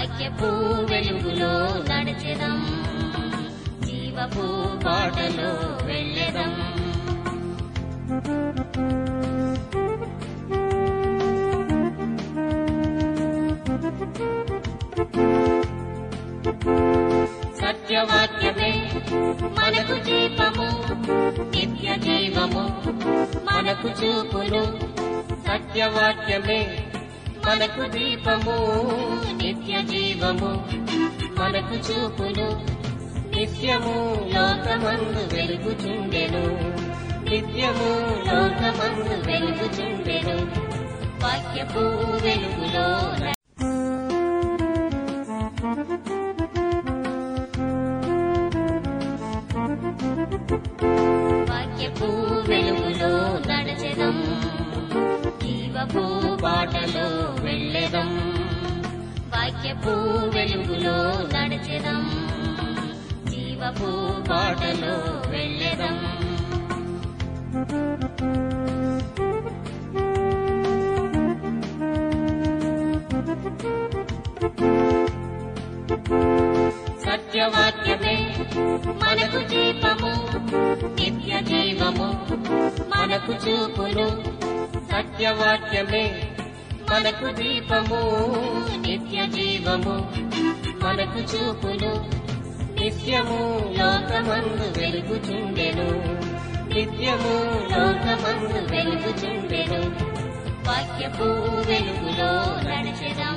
వాక్యపు వెలుగులో నడిచెదం జీవపు బాటలో వెళ్ళెదం సత్యవాక్యమే మనకు దీపము నిత్య జీవము మనకు చూపును సత్యవాక్యమే మనకు దీపము నిత్య జీవము మనకు చూపును నిత్యము లోకమందు వెలుగుచుండెను నిత్యము లోకమందు వెలుగుచుండెను వాక్యపు వెలుగులో ర- వాక్యపు వెలుగులో నడచెదం జీవపు బాటలో వెళ్ళెదం వాక్యపు వెలుగులో నడచెదం జీవపు బాటలో వెళ్ళెదం సత్యవాక్యమే మనకు దీపము నిత్య జీవము మనకు చూపును సత్యవాక్యమే మనకు దీపము నిత్య జీవము మనకు చూపును నిత్యము లోకమందు వెలుగుచుండెను నిత్యము లోకమందు వెలుగుచుండెను వాక్యపు వెలుగులో నడిచెదా